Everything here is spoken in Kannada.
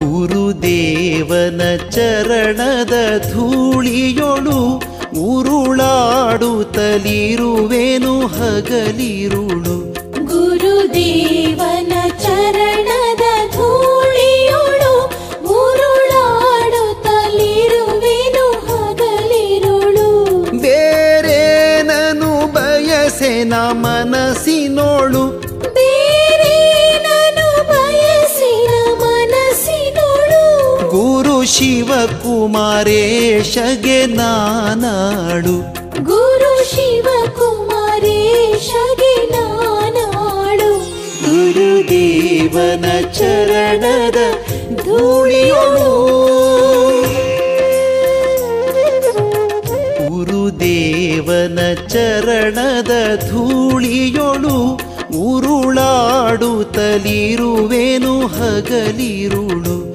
ಗುರುದೇವನ ಚರಣದ ಧೂಳಿಯೊಳು ಉರುಳಾಡುತ್ತಲಿರುವೆನು ಹಗಲಿರುಳು ಗುರುದೇವನ ಚರಣದ ಧೂಳಿಯೊಳು ಉರುಳಾಡುತ್ತಲಿರುವೆನು ಹಗಲಿರುಳು ಬೇರೇನನು ಬಯಸೆನ ಮನಸ್ಸಿನೋಳು ಬೇರೆ ನಾನು ಬಯಸಿನ ಮನಸ್ಸಿನೊಳು ಗುರು ಶಿವಕುಮಾರೇಶಗೆ ನಾನಾಡು ಗುರು ಶಿವಕುಮಾರೇಶಗೆ ನಾನಾಡು ಗುರುದೇವನ ಚರಣದ ಧೂಳಿಯೊಳು ಗುರುದೇವನ ಚರಣದ ಧೂಳಿಯೊಳು ಉರುಳಾಡುತ್ತಲಿರುವೆನು ಹಗಲಿರುಳು